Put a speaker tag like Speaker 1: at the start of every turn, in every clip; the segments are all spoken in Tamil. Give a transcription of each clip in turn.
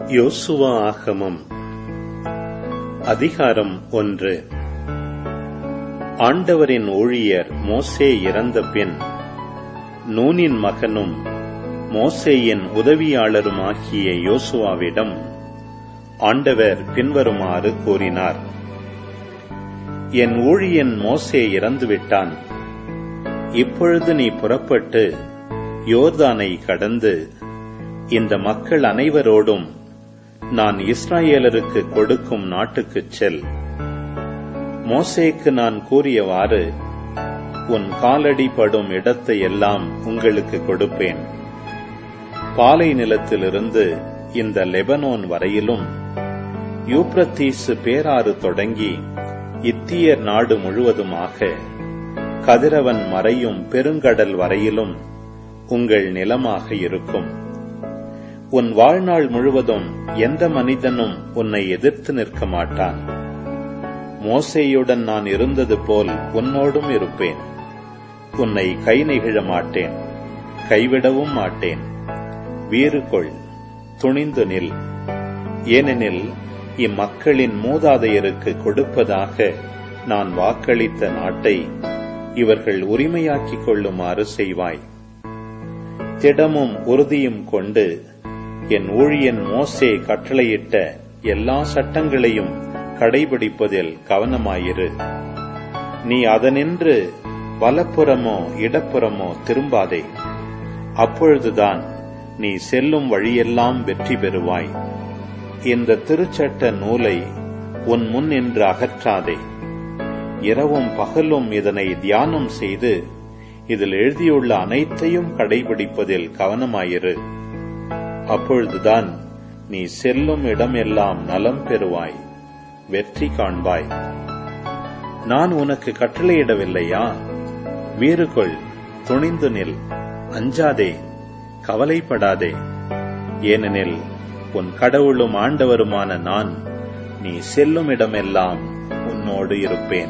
Speaker 1: யோசுவா ஆகமம் அதிகாரம் ஒன்று ஆண்டவரின் ஊழியர் மோசே இறந்த பின் நூனின் மகனும் மோசேயின் உதவியாளருமாகிய யோசுவாவிடம் ஆண்டவர் பின்வருமாறு கூறினார் என் ஊழியன் மோசே இறந்துவிட்டான் இப்பொழுது நீ புறப்பட்டு யோர்தானை கடந்து இந்த மக்கள் அனைவரோடும் நான் இஸ்ராயேலருக்கு கொடுக்கும் நாட்டுக்குச் செல் மோசேக்கு நான் கூறியவாறு உன் காலடி படும் இடத்தை எல்லாம் உங்களுக்கு கொடுப்பேன் பாலை நிலத்திலிருந்து இந்த லெபனோன் வரையிலும் யூப்ரத்தீசு பேராறு தொடங்கி இத்தியர் நாடு முழுவதுமாக கதிரவன் மறையும் பெருங்கடல் வரையிலும் உங்கள் நிலமாக இருக்கும் உன் வாழ்நாள் முழுவதும் எந்த மனிதனும் உன்னை எதிர்த்து நிற்க மாட்டான் மோசேயுடன் நான் இருந்தது போல் உன்னோடும் இருப்பேன் உன்னை கை நெகிழ மாட்டேன் கைவிடவும் மாட்டேன் வீறு கொள் துணிந்து நில் ஏனெனில் இம்மக்களின் மூதாதையருக்கு கொடுப்பதாக நான் வாக்களித்த நாட்டை இவர்கள் உரிமையாக்கிக் கொள்ளுமாறு செய்வாய் திடமும் உறுதியும் கொண்டு என் ஊழியன் மோசே கட்டளையிட்ட எல்லா சட்டங்களையும் கடைபிடிப்பதில் கவனமாயிரு நீ அதனின்று வலப்புறமோ இடப்புறமோ திரும்பாதே அப்பொழுதுதான் நீ செல்லும் வழியெல்லாம் வெற்றி பெறுவாய் இந்த திருச்சட்ட நூலை உன் முன் நின்று அகற்றாதே இரவும் பகலும் இதனை தியானம் செய்து இதில் எழுதியுள்ள அனைத்தையும் கடைபிடிப்பதில் கவனமாயிரு அப்பொழுதுதான் நீ செல்லும் இடமெல்லாம் நலம் பெறுவாய் வெற்றி காண்பாய் நான் உனக்கு கட்டளையிடவில்லையா வீறுகொள் துணிந்து நில் அஞ்சாதே கவலைப்படாதே ஏனெனில் உன் கடவுளும் ஆண்டவருமான நான் நீ செல்லும் இடமெல்லாம் உன்னோடு இருப்பேன்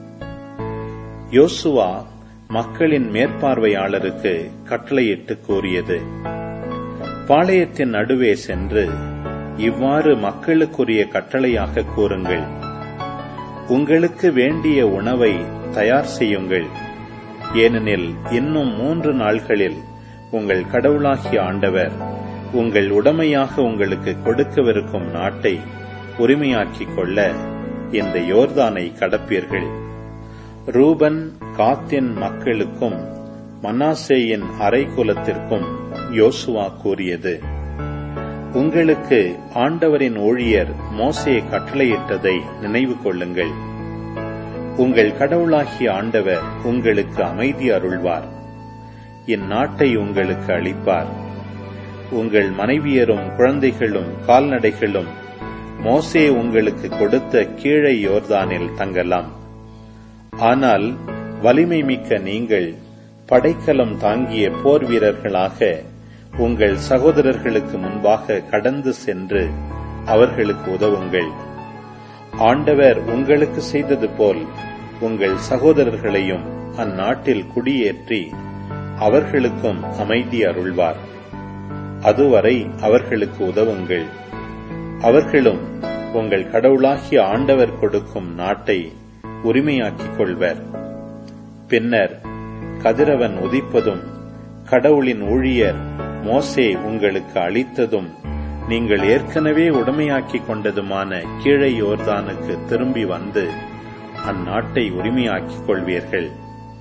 Speaker 1: யோசுவா மக்களின் மேற்பார்வையாளருக்கு கட்டளையிட்டு கூறியது பாளையத்தின் நடுவே சென்று இவ்வாறு மக்களுக்குரிய கட்டளையாக கூறுங்கள் உங்களுக்கு வேண்டிய உணவை தயார் செய்யுங்கள் ஏனெனில் இன்னும் மூன்று நாள்களில் உங்கள் கடவுளாகிய ஆண்டவர் உங்கள் உடமையாக உங்களுக்கு கொடுக்கவிருக்கும் நாட்டை உரிமையாக்கிக் கொள்ள இந்த யோர்தானை கடப்பீர்கள் ரூபன் காத்தின் மக்களுக்கும் மன்னாசேயின் அரைக்குலத்திற்கும் யோசுவா கூறியது உங்களுக்கு ஆண்டவரின் ஊழியர் மோசே கட்டளையிட்டதை நினைவு கொள்ளுங்கள் உங்கள் கடவுளாகிய ஆண்டவர் உங்களுக்கு அமைதி அருள்வார் இந்நாட்டை உங்களுக்கு அளிப்பார் உங்கள் மனைவியரும் குழந்தைகளும் கால்நடைகளும் மோசே உங்களுக்கு கொடுத்த கீழே யோர்தானில் தங்கலாம் ஆனால் வலிமை மிக்க நீங்கள் படைக்கலம் தாங்கிய போர் வீரர்களாக உங்கள் சகோதரர்களுக்கு முன்பாக கடந்து சென்று அவர்களுக்கு உதவுங்கள் ஆண்டவர் உங்களுக்கு செய்தது போல் உங்கள் சகோதரர்களையும் அந்நாட்டில் குடியேற்றி அவர்களுக்கும் அமைதி அருள்வார் அதுவரை அவர்களுக்கு உதவுங்கள் அவர்களும் உங்கள் கடவுளாகிய ஆண்டவர் கொடுக்கும் நாட்டை உரிமையாக்கிக் கொள்வர் பின்னர் கதிரவன் உதிப்பதும் கடவுளின் ஊழியர் மோசே உங்களுக்கு அளித்ததும் நீங்கள் ஏற்கனவே உடமையாக்கிக் கொண்டதுமான கீழே யோர்தானுக்கு திரும்பி வந்து அந்நாட்டை உரிமையாக்கிக் கொள்வீர்கள்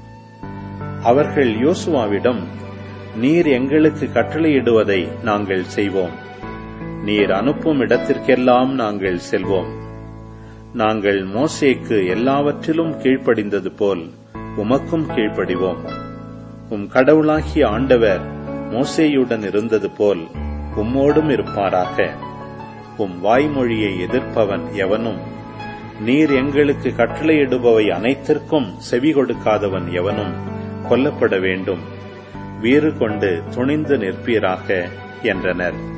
Speaker 1: அவர்கள் யோசுவாவிடம் நீர் எங்களுக்கு கட்டளையிடுவதை நாங்கள் செய்வோம் நீர் அனுப்பும் இடத்திற்கெல்லாம் நாங்கள் செல்வோம் நாங்கள் மோசேக்கு எல்லாவற்றிலும் கீழ்ப்படிந்தது போல் உமக்கும் கீழ்ப்படிவோம் உம் கடவுளாகிய ஆண்டவர் மோசேயுடன் இருந்தது போல் உம்மோடும் இருப்பாராக உம் வாய்மொழியை எதிர்ப்பவன் எவனும் நீர் எங்களுக்கு கட்டளையிடுபவை அனைத்திற்கும் செவி கொடுக்காதவன் எவனும் கொல்லப்பட வேண்டும் வீறு கொண்டு துணிந்து நிற்பீராக என்றனர்